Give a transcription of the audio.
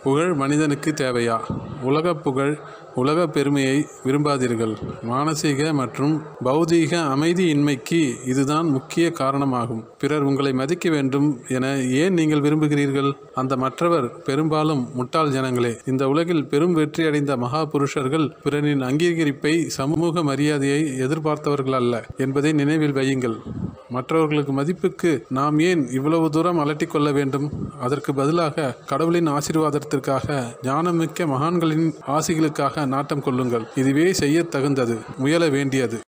புகழ் மனிதனுக்கு தேவையா உலகப் புகழ் உலகப் பெருமையை விரும்பாதீர்கள் மானசீக மற்றும் பௌதீக அமைதியின்மைக்கு இதுதான் முக்கிய காரணமாகும் பிறர் உங்களை மதிக்க வேண்டும் என ஏன் நீங்கள் விரும்புகிறீர்கள் அந்த மற்றவர் பெரும்பாலும் முட்டாள் ஜனங்களே இந்த உலகில் பெரும் வெற்றி அடைந்த மகா புருஷர்கள் பிறரின் அங்கீகரிப்பை சமூக மரியாதையை எதிர்பார்த்தவர்கள் அல்ல என்பதை நினைவில் வையுங்கள் மற்றவர்களுக்கு மதிப்புக்கு நாம் ஏன் இவ்வளவு தூரம் அலட்டிக் கொள்ள வேண்டும் அதற்கு பதிலாக கடவுளின் ஆசீர்வாதத்திற்காக ஞானமிக்க மகான்களின் ஆசிகளுக்காக நாட்டம் கொள்ளுங்கள் இதுவே செய்யத் தகுந்தது முயல வேண்டியது